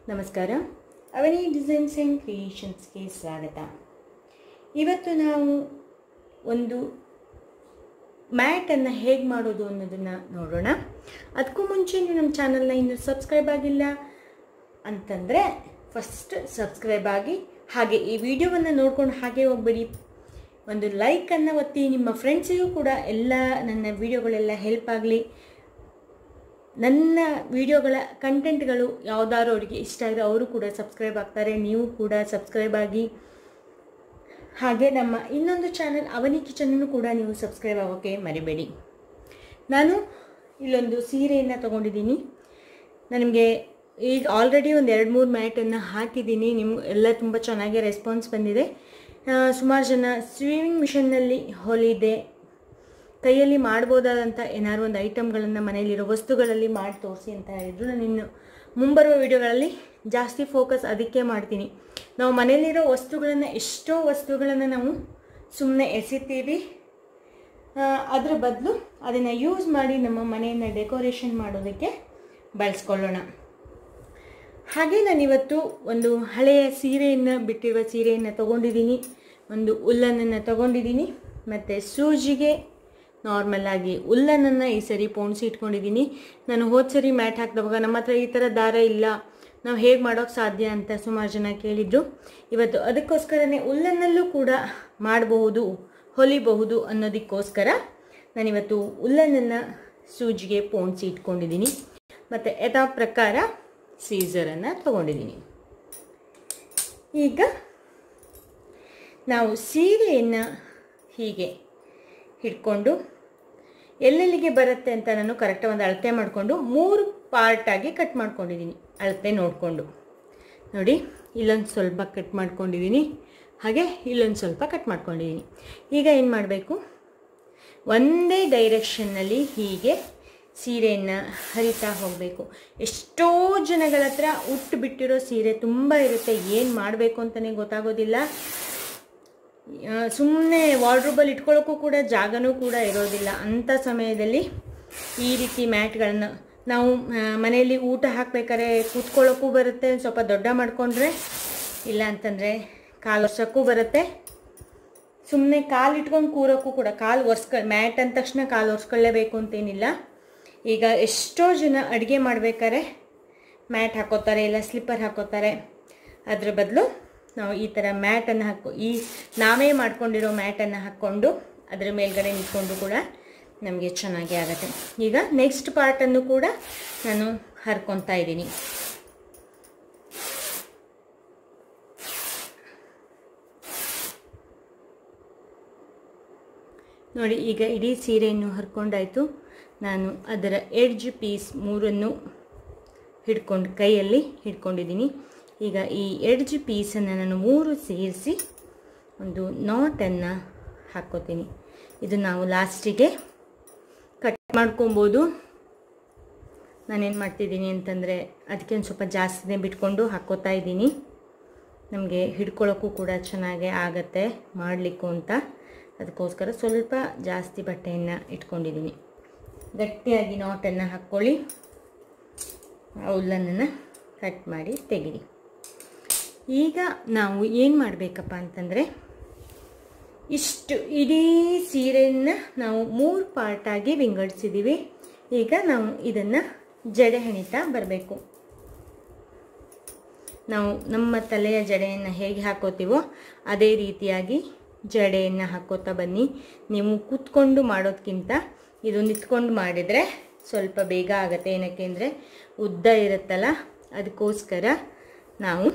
ನಮಸ್ಕಾರ ಅವನಿ designs and ಕ್ರಿಯೇಷನ್ಸ್ಗೆ ಸ್ವಾಗತ ಇವತ್ತು ನಾವು ಒಂದು ಮ್ಯಾಟನ್ನು ಹೇಗೆ ಮಾಡೋದು ಅನ್ನೋದನ್ನು ನೋಡೋಣ ಅದಕ್ಕೂ ಮುಂಚೆ ನೀವು ನಮ್ಮ ಚಾನಲ್ನ ಇನ್ನೂ ಸಬ್ಸ್ಕ್ರೈಬ್ ಆಗಿಲ್ಲ ಅಂತಂದರೆ ಫಸ್ಟ್ ಸಬ್ಸ್ಕ್ರೈಬ್ ಆಗಿ ಹಾಗೆ ಈ ವಿಡಿಯೋವನ್ನು ನೋಡ್ಕೊಂಡು ಹಾಗೆ ಹೋಗ್ಬೇಡಿ ಒಂದು ಲೈಕನ್ನು ಒತ್ತಿ ನಿಮ್ಮ ಫ್ರೆಂಡ್ಸಿಗೂ ಕೂಡ ಎಲ್ಲ ನನ್ನ ವಿಡಿಯೋಗಳೆಲ್ಲ ಹೆಲ್ಪ್ ಆಗಲಿ ನನ್ನ ವಿಡಿಯೋಗಳ ಕಂಟೆಂಟ್ಗಳು ಯಾವುದಾದ್ರು ಅವರಿಗೆ ಇಷ್ಟ ಆದರೆ ಅವರು ಕೂಡ ಸಬ್ಸ್ಕ್ರೈಬ್ ಆಗ್ತಾರೆ ನೀವು ಕೂಡ ಸಬ್ಸ್ಕ್ರೈಬ್ ಆಗಿ ಹಾಗೆ ನಮ್ಮ ಇನ್ನೊಂದು ಚಾನಲ್ ಅವನಿ ಕಿಚನನ್ನು ಕೂಡ ನೀವು ಸಬ್ಸ್ಕ್ರೈಬ್ ಆಗೋಕ್ಕೆ ಮರಿಬೇಡಿ ನಾನು ಇಲ್ಲೊಂದು ಸೀರೆಯನ್ನು ತೊಗೊಂಡಿದ್ದೀನಿ ನಾನು ನಿಮಗೆ ಈಗ ಆಲ್ರೆಡಿ ಒಂದು ಎರಡು ಮೂರು ಮ್ಯಾಟನ್ನು ಹಾಕಿದ್ದೀನಿ ನಿಮ್ಮ ಎಲ್ಲ ತುಂಬ ಚೆನ್ನಾಗಿ ರೆಸ್ಪಾನ್ಸ್ ಬಂದಿದೆ ಸುಮಾರು ಜನ ಸ್ವಿಮ್ಮಿಂಗ್ ಮಿಷನ್ನಲ್ಲಿ ಹೊಲಿದೆ ಕೈಯಲ್ಲಿ ಮಾಡ್ಬೋದಾದಂಥ ಏನಾದ್ರು ಒಂದು ಐಟಮ್ಗಳನ್ನು ಮನೆಯಲ್ಲಿರೋ ವಸ್ತುಗಳಲ್ಲಿ ಮಾಡಿ ತೋರಿಸಿ ಅಂತ ಹೇಳಿದ್ರು ನಾನು ಇನ್ನು ಮುಂಬರುವ ವಿಡಿಯೋಗಳಲ್ಲಿ ಜಾಸ್ತಿ ಫೋಕಸ್ ಅದಕ್ಕೆ ಮಾಡ್ತೀನಿ ನಾವು ಮನೆಯಲ್ಲಿರೋ ವಸ್ತುಗಳನ್ನು ಎಷ್ಟೋ ವಸ್ತುಗಳನ್ನು ನಾವು ಸುಮ್ಮನೆ ಎಸಿತೀವಿ ಅದರ ಬದಲು ಅದನ್ನು ಯೂಸ್ ಮಾಡಿ ನಮ್ಮ ಮನೆಯನ್ನು ಡೆಕೋರೇಷನ್ ಮಾಡೋದಕ್ಕೆ ಬಳಸ್ಕೊಳ್ಳೋಣ ಹಾಗೆ ನಾನಿವತ್ತು ಒಂದು ಹಳೆಯ ಸೀರೆಯನ್ನು ಬಿಟ್ಟಿರುವ ಸೀರೆಯನ್ನು ತೊಗೊಂಡಿದ್ದೀನಿ ಒಂದು ಉಲ್ಲನನ್ನು ತೊಗೊಂಡಿದ್ದೀನಿ ಮತ್ತು ಸೂಜಿಗೆ ನಾರ್ಮಲ್ ಆಗಿ ಉಲ್ಲನನ್ನು ಈ ಸರಿ ಪೋಣಿಸಿ ಇಟ್ಕೊಂಡಿದ್ದೀನಿ ನಾನು ಹೋದ ಸರಿ ಮ್ಯಾಟ್ ಹಾಕಿದವಾಗ ನಮ್ಮ ಹತ್ರ ಈ ಥರ ದಾರ ಇಲ್ಲ ನಾವು ಹೇಗೆ ಮಾಡೋಕ್ಕೆ ಸಾಧ್ಯ ಅಂತ ಸುಮಾರು ಜನ ಕೇಳಿದರು ಇವತ್ತು ಅದಕ್ಕೋಸ್ಕರನೇ ಉಲ್ಲನ್ನಲ್ಲೂ ಕೂಡ ಮಾಡಬಹುದು ಹೊಲಿಬಹುದು ಅನ್ನೋದಕ್ಕೋಸ್ಕರ ನಾನಿವತ್ತು ಉಲ್ಲನನ್ನು ಸೂಜಿಗೆ ಪೋಣಿಸಿ ಇಟ್ಕೊಂಡಿದ್ದೀನಿ ಮತ್ತು ಯಥಾ ಪ್ರಕಾರ ಸೀಸರನ್ನು ತೊಗೊಂಡಿದ್ದೀನಿ ಈಗ ನಾವು ಸೀರೆಯನ್ನು ಹೀಗೆ ಹಿಡ್ಕೊಂಡು ಎಲ್ಲೆಲ್ಲಿಗೆ ಬರುತ್ತೆ ಅಂತ ನಾನು ಕರೆಕ್ಟಾಗಿ ಒಂದು ಅಳತೆ ಮಾಡಿಕೊಂಡು ಮೂರು ಪಾರ್ಟಾಗಿ ಕಟ್ ಮಾಡ್ಕೊಂಡಿದ್ದೀನಿ ಅಳತೆ ನೋಡಿಕೊಂಡು ನೋಡಿ ಇಲ್ಲೊಂದು ಸ್ವಲ್ಪ ಕಟ್ ಮಾಡ್ಕೊಂಡಿದ್ದೀನಿ ಹಾಗೆ ಇಲ್ಲೊಂದು ಸ್ವಲ್ಪ ಕಟ್ ಮಾಡ್ಕೊಂಡಿದ್ದೀನಿ ಈಗ ಏನು ಮಾಡಬೇಕು ಒಂದೇ ಡೈರೆಕ್ಷನ್ನಲ್ಲಿ ಹೀಗೆ ಸೀರೆಯನ್ನು ಹರಿತಾ ಹೋಗಬೇಕು ಎಷ್ಟೋ ಜನಗಳ ಹತ್ರ ಉಟ್ಟು ಬಿಟ್ಟಿರೋ ಸೀರೆ ತುಂಬ ಇರುತ್ತೆ ಏನು ಮಾಡಬೇಕು ಅಂತಲೇ ಗೊತ್ತಾಗೋದಿಲ್ಲ ಸುಮ್ಮನೆ ವಾರ್ಡ್ರೋಬಲ್ಲಿ ಇಟ್ಕೊಳ್ಳೋಕ್ಕೂ ಕೂಡ ಜಾಗನೂ ಕೂಡ ಇರೋದಿಲ್ಲ ಅಂಥ ಸಮಯದಲ್ಲಿ ಈ ರೀತಿ ಮ್ಯಾಟ್ಗಳನ್ನು ನಾವು ಮನೆಯಲ್ಲಿ ಊಟ ಹಾಕ್ಬೇಕಾದ್ರೆ ಕೂತ್ಕೊಳ್ಳೋಕ್ಕೂ ಬರುತ್ತೆ ಸ್ವಲ್ಪ ದೊಡ್ಡ ಮಾಡಿಕೊಂಡ್ರೆ ಇಲ್ಲ ಅಂತಂದರೆ ಕಾಲು ವರ್ಷಕ್ಕೂ ಬರುತ್ತೆ ಸುಮ್ಮನೆ ಕಾಲು ಇಟ್ಕೊಂಡು ಕೂರೋಕ್ಕೂ ಕೂಡ ಕಾಲು ಒರೆಸ್ಕೊಳ್ ಮ್ಯಾಟ್ ಅಂದ ತಕ್ಷಣ ಕಾಲು ಒರೆಸ್ಕೊಳ್ಳೇಬೇಕು ಅಂತೇನಿಲ್ಲ ಈಗ ಎಷ್ಟೋ ಜನ ಅಡುಗೆ ಮಾಡ್ಬೇಕಾದ್ರೆ ಮ್ಯಾಟ್ ಹಾಕೋತಾರೆ ಇಲ್ಲ ಸ್ಲಿಪ್ಪರ್ ಹಾಕೋತಾರೆ ಅದ್ರ ಬದಲು ನಾವು ಈ ಥರ ಮ್ಯಾಟನ್ನು ಹಾಕೋ ಈ ನಾವೇ ಮಾಡ್ಕೊಂಡಿರೋ ಮ್ಯಾಟನ್ನು ಹಾಕ್ಕೊಂಡು ಅದರ ಮೇಲ್ಗಡೆ ನಿಂತ್ಕೊಂಡು ಕೂಡ ನಮಗೆ ಚೆನ್ನಾಗಿ ಆಗುತ್ತೆ ಈಗ ನೆಕ್ಸ್ಟ್ ಪಾರ್ಟನ್ನು ಕೂಡ ನಾನು ಹರ್ಕೊತಾ ಇದ್ದೀನಿ ನೋಡಿ ಈಗ ಇಡೀ ಸೀರೆಯನ್ನು ಹರ್ಕೊಂಡಾಯಿತು ನಾನು ಅದರ ಎಡ್ಜ್ ಪೀಸ್ ಮೂರನ್ನು ಹಿಡ್ಕೊಂಡು ಕೈಯಲ್ಲಿ ಹಿಡ್ಕೊಂಡಿದ್ದೀನಿ ಈಗ ಈ ಎಡ್ಜ್ ಪೀಸನ್ನು ನಾನು ಮೂರು ಸೇರಿಸಿ ಒಂದು ನಾಟನ್ನು ಹಾಕ್ಕೋತೀನಿ ಇದು ನಾವು ಲಾಸ್ಟಿಗೆ ಕಟ್ ಮಾಡ್ಕೊಬೋದು ನಾನೇನು ಮಾಡ್ತಿದ್ದೀನಿ ಅಂತಂದರೆ ಅದಕ್ಕೆ ಒಂದು ಸ್ವಲ್ಪ ಜಾಸ್ತಿನೇ ಬಿಟ್ಕೊಂಡು ಹಾಕ್ಕೋತಾ ಇದ್ದೀನಿ ನಮಗೆ ಹಿಡ್ಕೊಳ್ಳೋಕ್ಕೂ ಕೂಡ ಚೆನ್ನಾಗೇ ಆಗತ್ತೆ ಮಾಡಲಿಕ್ಕೂ ಅಂತ ಅದಕ್ಕೋಸ್ಕರ ಸ್ವಲ್ಪ ಜಾಸ್ತಿ ಬಟ್ಟೆಯನ್ನು ಇಟ್ಕೊಂಡಿದ್ದೀನಿ ಗಟ್ಟಿಯಾಗಿ ನಾಟನ್ನು ಹಾಕ್ಕೊಳ್ಳಿ ಉಲ್ಲನನ್ನು ಕಟ್ ಮಾಡಿ ತೆಗಿರಿ ಈಗ ನಾವು ಏನು ಮಾಡಬೇಕಪ್ಪ ಅಂತಂದರೆ ಇಷ್ಟು ಇಡೀ ಸೀರೆಯನ್ನು ನಾವು ಮೂರು ಪಾರ್ಟಾಗಿ ವಿಂಗಡಿಸಿದ್ದೀವಿ ಈಗ ನಾವು ಇದನ್ನು ಜಡೆ ಹೆಣಿತಾ ಬರಬೇಕು ನಾವು ನಮ್ಮ ತಲೆಯ ಜಡೆಯನ್ನು ಹೇಗೆ ಹಾಕೋತೀವೋ ಅದೇ ರೀತಿಯಾಗಿ ಜಡೆಯನ್ನು ಹಾಕೋತಾ ಬನ್ನಿ ನೀವು ಕೂತ್ಕೊಂಡು ಮಾಡೋದಕ್ಕಿಂತ ಇದು ನಿಂತ್ಕೊಂಡು ಮಾಡಿದರೆ ಸ್ವಲ್ಪ ಬೇಗ ಆಗುತ್ತೆ ಏನಕ್ಕೆ ಅಂದರೆ ಉದ್ದ ಇರುತ್ತಲ್ಲ ಅದಕ್ಕೋಸ್ಕರ ನಾವು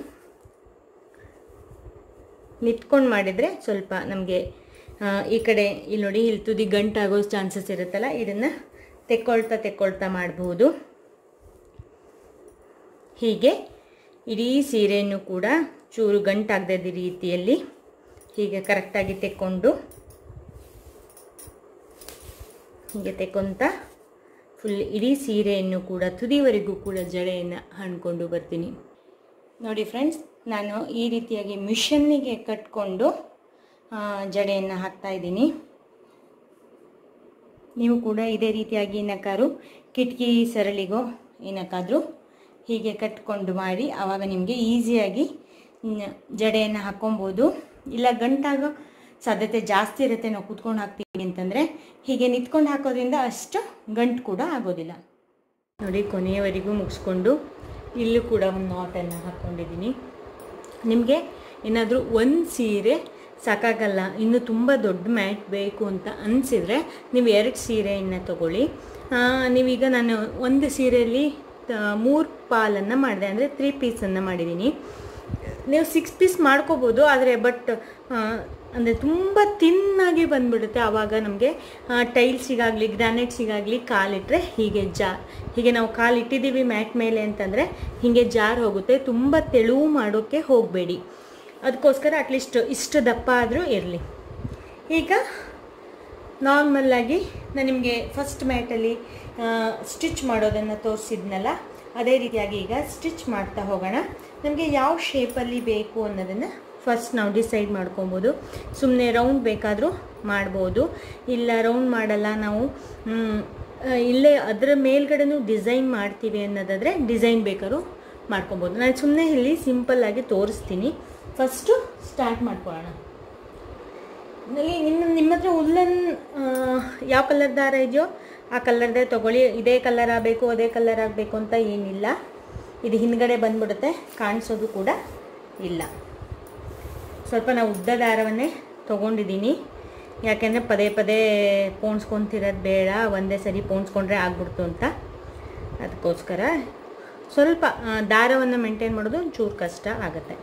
ನಿಂತ್ಕೊಂಡು ಮಾಡಿದರೆ ಸ್ವಲ್ಪ ನಮಗೆ ಈ ಕಡೆ ಇಲ್ಲಿ ನೋಡಿ ಇಲ್ಲಿ ತುದಿ ಗಂಟಾಗೋ ಚಾನ್ಸಸ್ ಇರುತ್ತಲ್ಲ ಇದನ್ನು ತೆಕ್ಕೊಳ್ತಾ ತೆಕ್ಕೊಳ್ತಾ ಮಾಡಬಹುದು ಹೀಗೆ ಇಡೀ ಸೀರೆಯನ್ನು ಕೂಡ ಚೂರು ಗಂಟಾಗದ ರೀತಿಯಲ್ಲಿ ಹೀಗೆ ಕರೆಕ್ಟಾಗಿ ತೆಕ್ಕೊಂಡು ಹೀಗೆ ತೆಕ್ಕೊಂತ ಫುಲ್ ಇಡೀ ಸೀರೆಯನ್ನು ಕೂಡ ತುದಿವರೆಗೂ ಕೂಡ ಜಡೆಯನ್ನು ಹಣ್ಕೊಂಡು ಬರ್ತೀನಿ ನೋಡಿ ಫ್ರೆಂಡ್ಸ್ ನಾನು ಈ ರೀತಿಯಾಗಿ ಮಿಷನ್ನಿಗೆ ಕಟ್ಕೊಂಡು ಜಡೆಯನ್ನು ಹಾಕ್ತಾಯಿದ್ದೀನಿ ನೀವು ಕೂಡ ಇದೇ ರೀತಿಯಾಗಿ ಏನಕ್ಕಾದ್ರು ಕಿಟಕಿ ಸರಳಿಗೋ ಏನಕ್ಕಾದರೂ ಹೀಗೆ ಕಟ್ಕೊಂಡು ಮಾಡಿ ಆವಾಗ ನಿಮಗೆ ಈಸಿಯಾಗಿ ಜಡೆಯನ್ನು ಹಾಕ್ಕೊಬೋದು ಇಲ್ಲ ಗಂಟಾಗೋ ಸಾಧ್ಯತೆ ಜಾಸ್ತಿ ಇರುತ್ತೆ ನಾವು ಕೂತ್ಕೊಂಡು ಹಾಕ್ತೀವಿ ಅಂತಂದರೆ ಹೀಗೆ ನಿಂತ್ಕೊಂಡು ಹಾಕೋದ್ರಿಂದ ಅಷ್ಟು ಗಂಟು ಕೂಡ ಆಗೋದಿಲ್ಲ ನೋಡಿ ಕೊನೆಯವರೆಗೂ ಮುಗಿಸ್ಕೊಂಡು ಇಲ್ಲೂ ಕೂಡ ಒಂದು ನಾಟನ್ನು ಹಾಕ್ಕೊಂಡಿದ್ದೀನಿ ನಿಮಗೆ ಏನಾದರೂ ಒಂದು ಸೀರೆ ಸಾಕಾಗಲ್ಲ ಇನ್ನು ತುಂಬ ದೊಡ್ಡ ಮ್ಯಾಟ್ ಬೇಕು ಅಂತ ಅನಿಸಿದರೆ ನೀವು ಎರಡು ಸೀರೆಯನ್ನು ತಗೊಳ್ಳಿ ಆ, ನೀವೀಗ ನಾನು ಒಂದು ಸೀರೆಯಲ್ಲಿ ಮೂರು ಪಾಲನ್ನು ಮಾಡಿದೆ ಅಂದರೆ ತ್ರೀ ಪೀಸನ್ನು ಮಾಡಿದ್ದೀನಿ ನೀವು ಸಿಕ್ಸ್ ಪೀಸ್ ಮಾಡ್ಕೋಬೋದು ಆದರೆ ಬಟ್ ಅಂದರೆ ತುಂಬ ತಿನ್ನಾಗಿ ಬಂದ್ಬಿಡುತ್ತೆ ಆವಾಗ ನಮಗೆ ಟೈಲ್ಸಿಗಾಗಲಿ ಗ್ರಾನೈಟ್ಸಿಗಾಗಲಿ ಕಾಲಿಟ್ಟರೆ ಹೀಗೆ ಜಾ ಹೀಗೆ ನಾವು ಕಾಲಿಟ್ಟಿದ್ದೀವಿ ಮ್ಯಾಟ್ ಮೇಲೆ ಅಂತಂದರೆ ಹೀಗೆ ಜಾರ್ ಹೋಗುತ್ತೆ ತುಂಬ ತೆಳುವು ಮಾಡೋಕ್ಕೆ ಹೋಗಬೇಡಿ ಅದಕ್ಕೋಸ್ಕರ ಅಟ್ಲೀಸ್ಟ್ ಇಷ್ಟು ದಪ್ಪ ಆದರೂ ಇರಲಿ ಈಗ ನಾರ್ಮಲ್ಲಾಗಿ ನಾನು ನಿಮಗೆ ಫಸ್ಟ್ ಮ್ಯಾಟಲ್ಲಿ ಸ್ಟಿಚ್ ಮಾಡೋದನ್ನು ತೋರಿಸಿದ್ನಲ್ಲ ಅದೇ ರೀತಿಯಾಗಿ ಈಗ ಸ್ಟಿಚ್ ಮಾಡ್ತಾ ಹೋಗೋಣ ನಮಗೆ ಯಾವ ಶೇಪಲ್ಲಿ ಬೇಕು ಅನ್ನೋದನ್ನು ಫಸ್ಟ್ ನಾವು ಡಿಸೈಡ್ ಮಾಡ್ಕೊಬೋದು ಸುಮ್ಮನೆ ರೌಂಡ್ ಬೇಕಾದರೂ ಮಾಡ್ಬೋದು ಇಲ್ಲ ರೌಂಡ್ ಮಾಡಲ್ಲ ನಾವು ಮ್, ಆ, ಇಲ್ಲೇ ಅದರ ಮೇಲ್ಗಡೆನೂ ಡಿಸೈನ್ ಮಾಡ್ತೀವಿ ಅನ್ನೋದಾದರೆ ಡಿಸೈನ್ ಬೇಕಾದ್ರೂ ಮಾಡ್ಕೊಬೋದು ನಾನು ಸುಮ್ಮನೆ ಇಲ್ಲಿ ಸಿಂಪಲ್ಲಾಗಿ ತೋರಿಸ್ತೀನಿ ಫಸ್ಟು ಸ್ಟಾರ್ಟ್ ಮಾಡ್ಕೊಳ್ಳೋಣ ನಲ್ಲಿ ನಿಮ್ಮ ನಿಮ್ಮ ಹತ್ರ ಉಲ್ಲನ್ ಯಾವ ಕಲರ್ ದಾರ ಇದೆಯೋ ಆ ಕಲರ್ದೇ ತೊಗೊಳ್ಳಿ ಇದೇ ಕಲರ್ ಆಗಬೇಕು ಅದೇ ಕಲರ್ ಆಗಬೇಕು ಅಂತ ಏನಿಲ್ಲ ಇದು ಹಿಂದ್ಗಡೆ ಬಂದ್ಬಿಡುತ್ತೆ ಕಾಣಿಸೋದು ಕೂಡ ಇಲ್ಲ ಸ್ವಲ್ಪ ನಾವು ಉದ್ದ ದಾರವನ್ನೇ ತೊಗೊಂಡಿದ್ದೀನಿ ಯಾಕೆಂದರೆ ಪದೇ ಪದೇ ಪೋಣಿಸ್ಕೊತಿರೋದು ಬೇಡ ಒಂದೇ ಸರಿ ಪೋಣಿಸ್ಕೊಂಡ್ರೆ ಆಗ್ಬಿಡ್ತು ಅಂತ ಅದಕ್ಕೋಸ್ಕರ ಸ್ವಲ್ಪ ದಾರವನ್ನು ಮೇಂಟೈನ್ ಮಾಡೋದು ಒಂಚೂರು ಕಷ್ಟ ಆಗುತ್ತೆ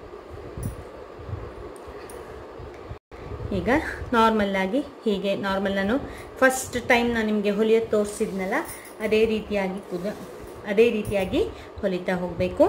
ಈಗ ನಾರ್ಮಲ್ಲಾಗಿ ಹೀಗೆ ನಾರ್ಮಲ್ ನಾನು ಫಸ್ಟ್ ಟೈಮ್ ನಾನು ನಿಮಗೆ ಹೊಲಿಯೋದು ತೋರಿಸಿದ್ನಲ್ಲ ಅದೇ ರೀತಿಯಾಗಿ ಕುದ ಅದೇ ರೀತಿಯಾಗಿ ಹೊಲಿತಾ ಹೋಗಬೇಕು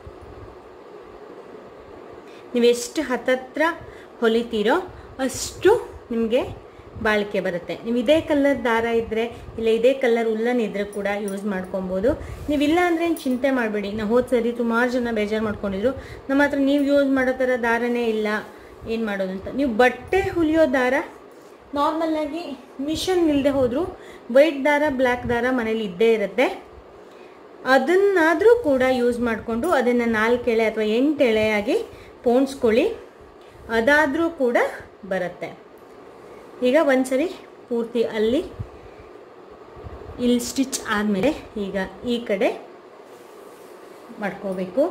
ನೀವು ಎಷ್ಟು ಹತ್ತತ್ರ ಹೊಲಿತೀರೋ ಅಷ್ಟು ನಿಮಗೆ ಬಾಳಿಕೆ ಬರುತ್ತೆ ನೀವು ಇದೇ ಕಲರ್ ದಾರ ಇದ್ದರೆ ಇಲ್ಲ ಇದೇ ಕಲರ್ ಉಲ್ಲನ್ ಇದ್ದರೆ ಕೂಡ ಯೂಸ್ ಮಾಡ್ಕೊಬೋದು ನೀವಿಲ್ಲ ಅಂದರೆ ಏನು ಚಿಂತೆ ಮಾಡಬೇಡಿ ನಾವು ಹೋದ ಸರಿ ಸುಮಾರು ಜನ ಬೇಜಾರು ಮಾಡ್ಕೊಂಡಿದ್ರು ನಮ್ಮ ಹತ್ರ ನೀವು ಯೂಸ್ ಮಾಡೋ ಥರ ದಾರನೇ ಇಲ್ಲ ಏನು ಮಾಡೋದು ಅಂತ ನೀವು ಬಟ್ಟೆ ಹುಲಿಯೋ ದಾರ ನಾರ್ಮಲ್ಲಾಗಿ ಮಿಷನ್ ಇಲ್ಲದೆ ಹೋದರೂ ವೈಟ್ ದಾರ ಬ್ಲ್ಯಾಕ್ ದಾರ ಮನೇಲಿ ಇದ್ದೇ ಇರುತ್ತೆ ಅದನ್ನಾದರೂ ಕೂಡ ಯೂಸ್ ಮಾಡಿಕೊಂಡು ಅದನ್ನು ನಾಲ್ಕು ಎಳೆ ಅಥವಾ ಎಂಟು ಎಳೆಯಾಗಿ ಪೋಣಿಸ್ಕೊಳ್ಳಿ ಅದಾದರೂ ಕೂಡ ಬರುತ್ತೆ ಈಗ ಒಂದ್ಸರಿ ಪೂರ್ತಿ ಅಲ್ಲಿ ಇಲ್ಲಿ ಸ್ಟಿಚ್ ಆದಮೇಲೆ ಈಗ ಈ ಕಡೆ ಮಾಡ್ಕೋಬೇಕು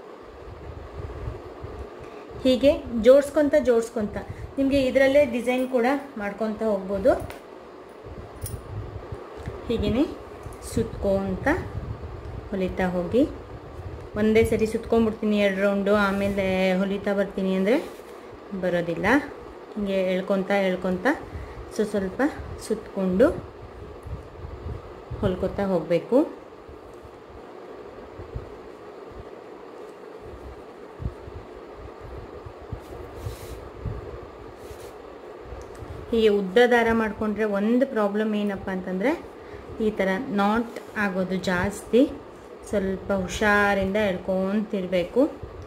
ಹೀಗೆ ಜೋಡಿಸ್ಕೊತ ಜೋಡಿಸ್ಕೊತ ನಿಮಗೆ ಇದರಲ್ಲೇ ಡಿಸೈನ್ ಕೂಡ ಮಾಡ್ಕೊತ ಹೋಗ್ಬೋದು ಹೀಗೇ ಸುತ್ಕೊಂತ ಹೊಲಿತಾ ಹೋಗಿ ಒಂದೇ ಸರಿ ಸುತ್ಕೊಂಡ್ಬಿಡ್ತೀನಿ ಎರಡು ರೌಂಡು ಆಮೇಲೆ ಹೊಲಿತಾ ಬರ್ತೀನಿ ಅಂದರೆ ಬರೋದಿಲ್ಲ ಹೀಗೆ ಎಳ್ಕೊತ ಎಳ್ಕೊತ ಸೊ ಸ್ವಲ್ಪ ಸುತ್ತಕೊಂಡು ಹೊಲ್ಕೊತಾ ಹೋಗಬೇಕು ಹೀಗೆ ಉದ್ದ ದಾರ ಮಾಡಿಕೊಂಡ್ರೆ ಒಂದು ಪ್ರಾಬ್ಲಮ್ ಏನಪ್ಪ ಅಂತಂದರೆ ಈ ಥರ ನಾಟ್ ಆಗೋದು ಜಾಸ್ತಿ ಸ್ವಲ್ಪ ಹುಷಾರಿಂದ ಎಳ್ಕೊಂತಿರ್ಬೇಕು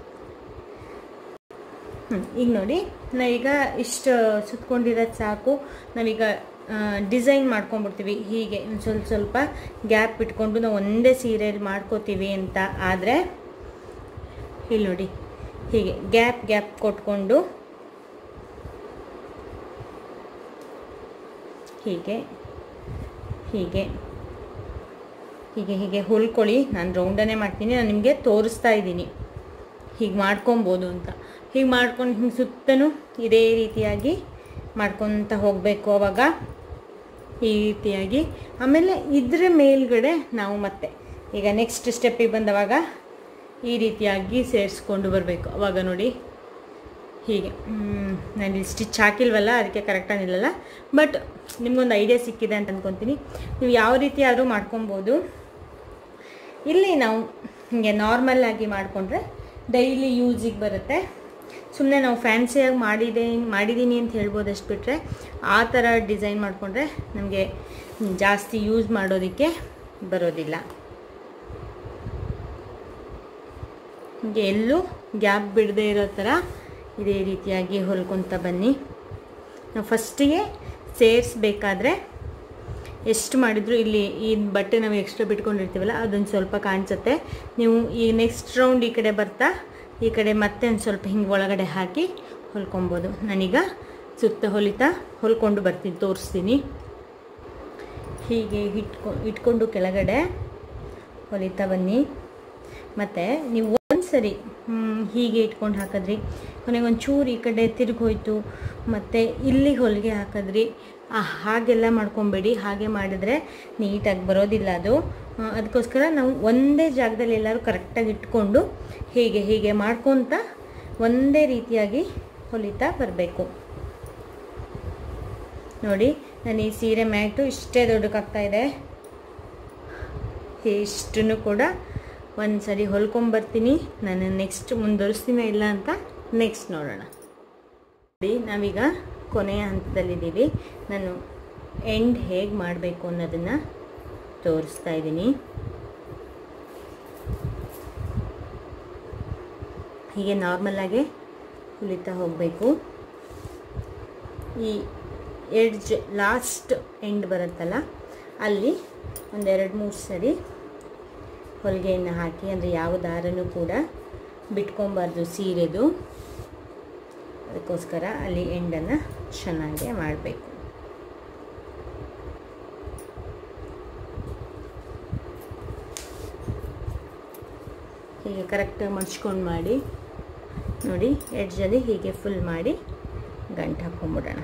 ಹ್ಞೂ ಈಗ ನೋಡಿ ನಾವೀಗ ಇಷ್ಟು ಸುತ್ಕೊಂಡಿರೋದು ಸಾಕು ನಾವೀಗ ಡಿಸೈನ್ ಮಾಡ್ಕೊಂಡ್ಬಿಡ್ತೀವಿ ಹೀಗೆ ಒಂದ್ ಸ್ವಲ್ಪ ಸ್ವಲ್ಪ ಗ್ಯಾಪ್ ಇಟ್ಕೊಂಡು ನಾವು ಒಂದೇ ಸೀರೆಯಲ್ಲಿ ಮಾಡ್ಕೋತೀವಿ ಅಂತ ಆದರೆ ಇಲ್ಲಿ ನೋಡಿ ಹೀಗೆ ಗ್ಯಾಪ್ ಗ್ಯಾಪ್ ಕೊಟ್ಕೊಂಡು ಹೀಗೆ ಹೀಗೆ ಹೀಗೆ ಹೀಗೆ ಹೊಲ್ಕೊಳ್ಳಿ ನಾನು ರೌಂಡನ್ನೇ ಮಾಡ್ತೀನಿ ನಾನು ನಿಮಗೆ ತೋರಿಸ್ತಾ ಇದ್ದೀನಿ ಹೀಗೆ ಮಾಡ್ಕೊಬೋದು ಅಂತ ಹೀಗೆ ಮಾಡ್ಕೊಂಡು ಹಿಂಗೆ ಸುತ್ತಲೂ ಇದೇ ರೀತಿಯಾಗಿ ಮಾಡ್ಕೊತ ಹೋಗಬೇಕು ಅವಾಗ ಈ ರೀತಿಯಾಗಿ ಆಮೇಲೆ ಇದರ ಮೇಲ್ಗಡೆ ನಾವು ಮತ್ತೆ ಈಗ ನೆಕ್ಸ್ಟ್ ಸ್ಟೆಪ್ಪಿಗೆ ಬಂದವಾಗ ಈ ರೀತಿಯಾಗಿ ಸೇರಿಸ್ಕೊಂಡು ಬರಬೇಕು ಅವಾಗ ನೋಡಿ ಹೀಗೆ ನಾನು ಇಲ್ಲಿ ಸ್ಟಿಚ್ ಹಾಕಿಲ್ವಲ್ಲ ಅದಕ್ಕೆ ಕರೆಕ್ಟಾಗಿ ನಿಲ್ಲಲ್ಲ ಬಟ್ ನಿಮ್ಗೊಂದು ಐಡಿಯಾ ಸಿಕ್ಕಿದೆ ಅಂತ ಅಂದ್ಕೊತೀನಿ ನೀವು ಯಾವ ರೀತಿ ಆದರೂ ಮಾಡ್ಕೊಬೋದು ಇಲ್ಲಿ ನಾವು ಹೀಗೆ ನಾರ್ಮಲ್ ಆಗಿ ಮಾಡಿಕೊಂಡ್ರೆ ಡೈಲಿ ಯೂಸಿಗೆ ಬರುತ್ತೆ ಸುಮ್ಮನೆ ನಾವು ಫ್ಯಾನ್ಸಿಯಾಗಿ ಮಾಡಿದೆ ಮಾಡಿದ್ದೀನಿ ಅಂತ ಹೇಳ್ಬೋದು ಅಷ್ಟು ಬಿಟ್ಟರೆ ಆ ಥರ ಡಿಸೈನ್ ಮಾಡಿಕೊಂಡ್ರೆ ನಮಗೆ ಜಾಸ್ತಿ ಯೂಸ್ ಮಾಡೋದಕ್ಕೆ ಬರೋದಿಲ್ಲ ಹೀಗೆ ಎಲ್ಲೂ ಗ್ಯಾಪ್ ಬಿಡದೇ ಇರೋ ಥರ ಇದೇ ರೀತಿಯಾಗಿ ಹೊಲ್ಕೊತ ಬನ್ನಿ ನಾವು ಫಸ್ಟಿಗೆ ಸೇರಿಸ್ಬೇಕಾದ್ರೆ ಎಷ್ಟು ಮಾಡಿದ್ರು ಇಲ್ಲಿ ಈ ಬಟ್ಟೆ ನಾವು ಎಕ್ಸ್ಟ್ರಾ ಬಿಟ್ಕೊಂಡಿರ್ತೀವಲ್ಲ ಅದೊಂದು ಸ್ವಲ್ಪ ಕಾಣಿಸುತ್ತೆ ನೀವು ಈ ನೆಕ್ಸ್ಟ್ ರೌಂಡ್ ಈ ಕಡೆ ಬರ್ತಾ ಈ ಕಡೆ ಮತ್ತೆ ಒಂದು ಸ್ವಲ್ಪ ಹಿಂಗೆ ಒಳಗಡೆ ಹಾಕಿ ಹೊಲ್ಕೊಬೋದು ನಾನೀಗ ಸುತ್ತ ಹೊಲಿತಾ ಹೊಲ್ಕೊಂಡು ಬರ್ತೀನಿ ತೋರಿಸ್ತೀನಿ ಹೀಗೆ ಇಟ್ಕೊ ಇಟ್ಕೊಂಡು ಕೆಳಗಡೆ ಹೊಲಿತಾ ಬನ್ನಿ ಮತ್ತು ನೀವು ಒಂದು ಸರಿ ಹೀಗೆ ಇಟ್ಕೊಂಡು ಹಾಕಿದ್ರಿ ಕೊನೆಗೆ ಒಂದು ಚೂರು ಈ ಕಡೆ ತಿರುಗಿ ಹೋಯ್ತು ಮತ್ತು ಇಲ್ಲಿ ಹೊಲಿಗೆ ಹಾಕಿದ್ರಿ ಆ, ಹಾಗೆಲ್ಲ ಮಾಡ್ಕೊಬೇಡಿ ಹಾಗೆ ಮಾಡಿದರೆ ನೀಟಾಗಿ ಬರೋದಿಲ್ಲ ಅದು ಆ, ಅದಕ್ಕೋಸ್ಕರ ನಾವು ಒಂದೇ ಜಾಗದಲ್ಲಿ ಎಲ್ಲರೂ ಕರೆಕ್ಟಾಗಿ ಇಟ್ಕೊಂಡು ಹೀಗೆ ಹೀಗೆ ಮಾಡ್ಕೊತ ಒಂದೇ ರೀತಿಯಾಗಿ ಹೊಲಿತಾ ಬರಬೇಕು ನೋಡಿ ನಾನು ಈ ಸೀರೆ ಮ್ಯಾಟು ಇಷ್ಟೇ ದೊಡ್ಡಕ್ಕಾಗ್ತಾ ಇದೆ ಇಷ್ಟನ್ನು ಕೂಡ ಒಂದು ಸರಿ ಹೊಲ್ಕೊಂಬರ್ತೀನಿ ನಾನು ನೆಕ್ಸ್ಟ್ ಮುಂದುವರಿಸ್ತೀನ ಇಲ್ಲ ಅಂತ ನೆಕ್ಸ್ಟ್ ನೋಡೋಣ ನೋಡಿ ನಾವೀಗ ಕೊನೆಯ ಹಂತದಲ್ಲಿದ್ದೀವಿ ನಾನು ಎಂಡ್ ಹೇಗೆ ಮಾಡಬೇಕು ಅನ್ನೋದನ್ನು ತೋರಿಸ್ತಾ ಇದ್ದೀನಿ ಹೀಗೆ ನಾರ್ಮಲಾಗೆ ಹೊಲಿತಾ ಹೋಗಬೇಕು ಈ ಎಡ್ಜ್ ಲಾಸ್ಟ್ ಎಂಡ್ ಬರುತ್ತಲ್ಲ ಅಲ್ಲಿ ಒಂದೆರಡು ಮೂರು ಸರಿ ಹೊಲಿಗೆಯನ್ನು ಹಾಕಿ ಅಂದರೆ ಯಾವ ದಾರನೂ ಕೂಡ ಬಿಟ್ಕೊಬಾರ್ದು ಸೀರೆದು ಅದಕ್ಕೋಸ್ಕರ ಅಲ್ಲಿ ಎಂಡನ್ನು ಚೆನ್ನಾಗಿ ಮಾಡಬೇಕು ಹೀಗೆ ಕರೆಕ್ಟಾಗಿ ಮಡ್ಚ್ಕೊಂಡು ಮಾಡಿ ನೋಡಿ ಎಡ್ಜಲ್ಲಿ ಹೀಗೆ ಫುಲ್ ಮಾಡಿ ಗಂಟು ಹಾಕ್ಕೊಂಬಿಡೋಣ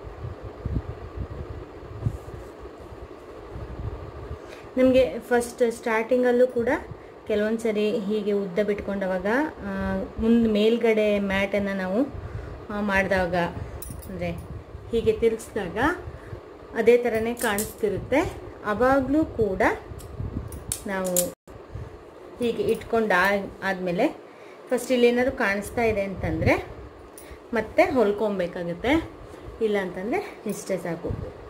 ನಮಗೆ ಫಸ್ಟ್ ಸ್ಟಾರ್ಟಿಂಗಲ್ಲೂ ಕೂಡ ಕೆಲವೊಂದು ಸರಿ ಹೀಗೆ ಉದ್ದ ಬಿಟ್ಕೊಂಡವಾಗ ಮುಂದೆ ಮೇಲ್ಗಡೆ ಮ್ಯಾಟನ್ನು ನಾವು ಮಾಡಿದಾಗ ಅಂದರೆ ಹೀಗೆ ತಿರುಗಿಸಿದಾಗ ಅದೇ ಥರನೇ ಕಾಣಿಸ್ತಿರುತ್ತೆ ಆವಾಗಲೂ ಕೂಡ ನಾವು ಹೀಗೆ ಇಟ್ಕೊಂಡು ಆದಮೇಲೆ ಫಸ್ಟ್ ಇಲ್ಲಿ ಏನಾದರೂ ಕಾಣಿಸ್ತಾ ಇದೆ ಅಂತಂದರೆ ಮತ್ತೆ ಹೊಲ್ಕೊಬೇಕಾಗುತ್ತೆ ಇಲ್ಲ ಅಂತಂದರೆ ಇಷ್ಟೇ ಸಾಕು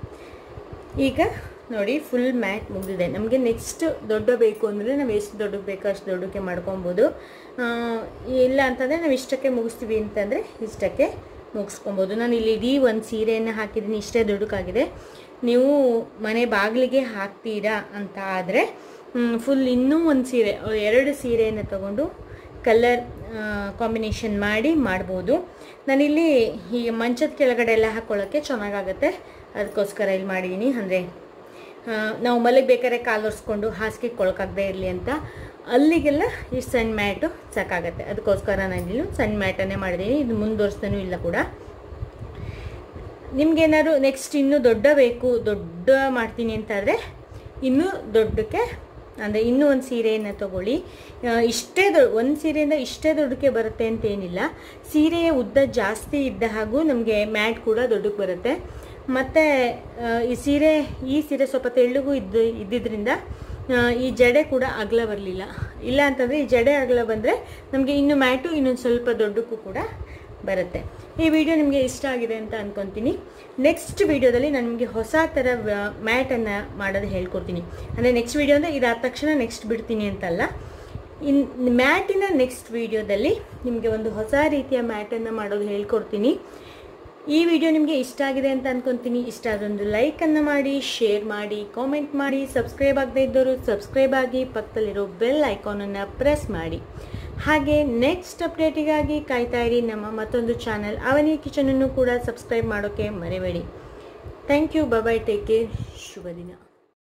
ಈಗ ನೋಡಿ ಫುಲ್ ಮ್ಯಾಟ್ ಮುಗಿದಿದೆ ನಮಗೆ ನೆಕ್ಸ್ಟ್ ದೊಡ್ಡ ಬೇಕು ಅಂದರೆ ನಾವು ಎಷ್ಟು ದೊಡ್ಡಕ್ಕೆ ಬೇಕೋ ಅಷ್ಟು ದೊಡ್ಡಕ್ಕೆ ಮಾಡ್ಕೊಬೋದು ಇಲ್ಲ ಅಂತಂದರೆ ನಾವು ಇಷ್ಟಕ್ಕೆ ಮುಗಿಸ್ತೀವಿ ಅಂತಂದರೆ ಇಷ್ಟಕ್ಕೆ ಮುಗಿಸ್ಕೊಬೋದು ನಾನು ಇಲ್ಲಿ ಇಡೀ ಒಂದು ಸೀರೆಯನ್ನು ಹಾಕಿದ್ದೀನಿ ಇಷ್ಟೇ ದೊಡ್ಡಕ್ಕಾಗಿದೆ ನೀವು ಮನೆ ಬಾಗಿಲಿಗೆ ಹಾಕ್ತೀರಾ ಅಂತ ಆದರೆ ಫುಲ್ ಇನ್ನೂ ಒಂದು ಸೀರೆ ಎರಡು ಸೀರೆಯನ್ನು ತಗೊಂಡು ಕಲರ್ ಕಾಂಬಿನೇಷನ್ ಮಾಡಿ ಮಾಡ್ಬೋದು ನಾನಿಲ್ಲಿ ಈ ಮಂಚದ ಕೆಳಗಡೆ ಎಲ್ಲ ಹಾಕ್ಕೊಳ್ಳೋಕ್ಕೆ ಚೆನ್ನಾಗಾಗುತ್ತೆ ಅದಕ್ಕೋಸ್ಕರ ಇಲ್ಲಿ ಮಾಡಿದ್ದೀನಿ ಅಂದರೆ ನಾವು ಮಲಗಬೇಕಾದ್ರೆ ಕಾಲು ಒರೆಸ್ಕೊಂಡು ಹಾಸಿಗೆ ಕೊಳಕಾಗದೇ ಇರಲಿ ಅಂತ ಅಲ್ಲಿಗೆಲ್ಲ ಈ ಸಣ್ಣ ಮ್ಯಾಟು ಸಾಕಾಗತ್ತೆ ಅದಕ್ಕೋಸ್ಕರ ನಾನು ಇಲ್ಲಿ ಸಣ್ಣ ಮ್ಯಾಟನ್ನೇ ಮಾಡಿದ್ದೀನಿ ಇದು ಮುಂದುವರ್ಸ್ತಾನೂ ಇಲ್ಲ ಕೂಡ ನಿಮ್ಗೇನಾದ್ರು ನೆಕ್ಸ್ಟ್ ಇನ್ನೂ ದೊಡ್ಡ ಬೇಕು ದೊಡ್ಡ ಮಾಡ್ತೀನಿ ಅಂತಾದರೆ ಇನ್ನೂ ದೊಡ್ಡಕ್ಕೆ ಅಂದರೆ ಇನ್ನೂ ಒಂದು ಸೀರೆಯನ್ನು ತಗೊಳ್ಳಿ ಇಷ್ಟೇ ದೊಡ್ಡ ಒಂದು ಸೀರೆಯಿಂದ ಇಷ್ಟೇ ದೊಡ್ಡಕ್ಕೆ ಬರುತ್ತೆ ಅಂತ ಏನಿಲ್ಲ ಸೀರೆಯ ಉದ್ದ ಜಾಸ್ತಿ ಇದ್ದ ಹಾಗೂ ನಮಗೆ ಮ್ಯಾಟ್ ಕೂಡ ದೊಡ್ಡಕ್ಕೆ ಬರುತ್ತೆ ಮತ್ತು ಈ ಸೀರೆ ಈ ಸೀರೆ ಸ್ವಲ್ಪ ತೆಳ್ಳಗೂ ಇದ್ದು ಇದ್ದಿದ್ದರಿಂದ ಈ ಜಡೆ ಕೂಡ ಅಗಲ ಬರಲಿಲ್ಲ ಇಲ್ಲ ಅಂತಂದರೆ ಈ ಜಡೆ ಅಗಲ ಬಂದರೆ ನಮಗೆ ಇನ್ನು ಮ್ಯಾಟು ಇನ್ನೊಂದು ಸ್ವಲ್ಪ ದೊಡ್ಡಕ್ಕೂ ಕೂಡ ಬರುತ್ತೆ ಈ ವಿಡಿಯೋ ನಿಮಗೆ ಇಷ್ಟ ಆಗಿದೆ ಅಂತ ಅಂದ್ಕೊತೀನಿ ನೆಕ್ಸ್ಟ್ ವಿಡಿಯೋದಲ್ಲಿ ನಾನು ನಿಮಗೆ ಹೊಸ ಥರ ಮ್ಯಾಟನ್ನು ಮಾಡೋದು ಹೇಳ್ಕೊಡ್ತೀನಿ ಅಂದರೆ ನೆಕ್ಸ್ಟ್ ವಿಡಿಯೋ ಅಂದರೆ ಇದಾದ ತಕ್ಷಣ ನೆಕ್ಸ್ಟ್ ಬಿಡ್ತೀನಿ ಅಂತಲ್ಲ ಇನ್ ಮ್ಯಾಟಿನ ನೆಕ್ಸ್ಟ್ ವಿಡಿಯೋದಲ್ಲಿ ನಿಮಗೆ ಒಂದು ಹೊಸ ರೀತಿಯ ಮ್ಯಾಟನ್ನು ಮಾಡೋದು ಹೇಳ್ಕೊಡ್ತೀನಿ ಈ ವಿಡಿಯೋ ನಿಮಗೆ ಇಷ್ಟ ಆಗಿದೆ ಅಂತ ಅನ್ಕೊತೀನಿ ಇಷ್ಟ ಆದೊಂದು ಲೈಕನ್ನು ಮಾಡಿ ಶೇರ್ ಮಾಡಿ ಕಾಮೆಂಟ್ ಮಾಡಿ ಸಬ್ಸ್ಕ್ರೈಬ್ ಆಗದೇ ಇದ್ದವರು ಸಬ್ಸ್ಕ್ರೈಬ್ ಆಗಿ ಪಕ್ಕದಲ್ಲಿರೋ ಬೆಲ್ ಐಕಾನನ್ನು ಪ್ರೆಸ್ ಮಾಡಿ ಹಾಗೆ ನೆಕ್ಸ್ಟ್ ಅಪ್ಡೇಟಿಗಾಗಿ ಕಾಯ್ತಾ ಇರಿ ನಮ್ಮ ಮತ್ತೊಂದು ಚಾನಲ್ ಅವನಿ ಕಿಚನನ್ನು ಕೂಡ ಸಬ್ಸ್ಕ್ರೈಬ್ ಮಾಡೋಕ್ಕೆ ಮರಿಬೇಡಿ thank you bye take care ಶುಭ ದಿನ